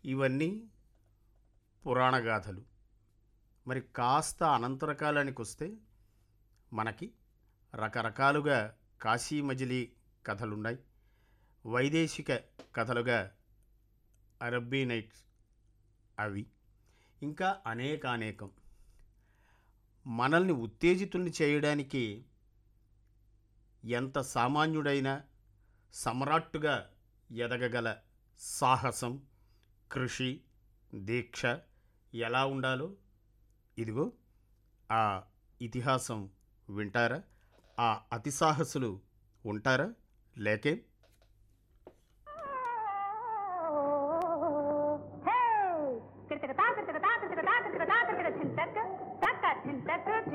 ఇవన్నీ పురాణ గాథలు మరి కాస్త అనంతర కాలానికి వస్తే మనకి రకరకాలుగా కాశీ మజిలీ కథలున్నాయి వైదేశిక కథలుగా అరబ్బీ నైట్స్ అవి ఇంకా అనేకానేకం మనల్ని ఉత్తేజితుల్ని చేయడానికి ఎంత సామాన్యుడైన సమ్రాట్టుగా ఎదగగల సాహసం కృషి దీక్ష ఎలా ఉండాలో ఇదిగో ఆ ఇతిహాసం వింటారా ఆ అతి సాహసులు ఉంటారా లేకే Hey! Tick-tick-a-tock, tick-tick-a-tock, tick-tick-a-tock, tick-tick-a-tock, tick-tick-a-tock, tick-tick-a-tock,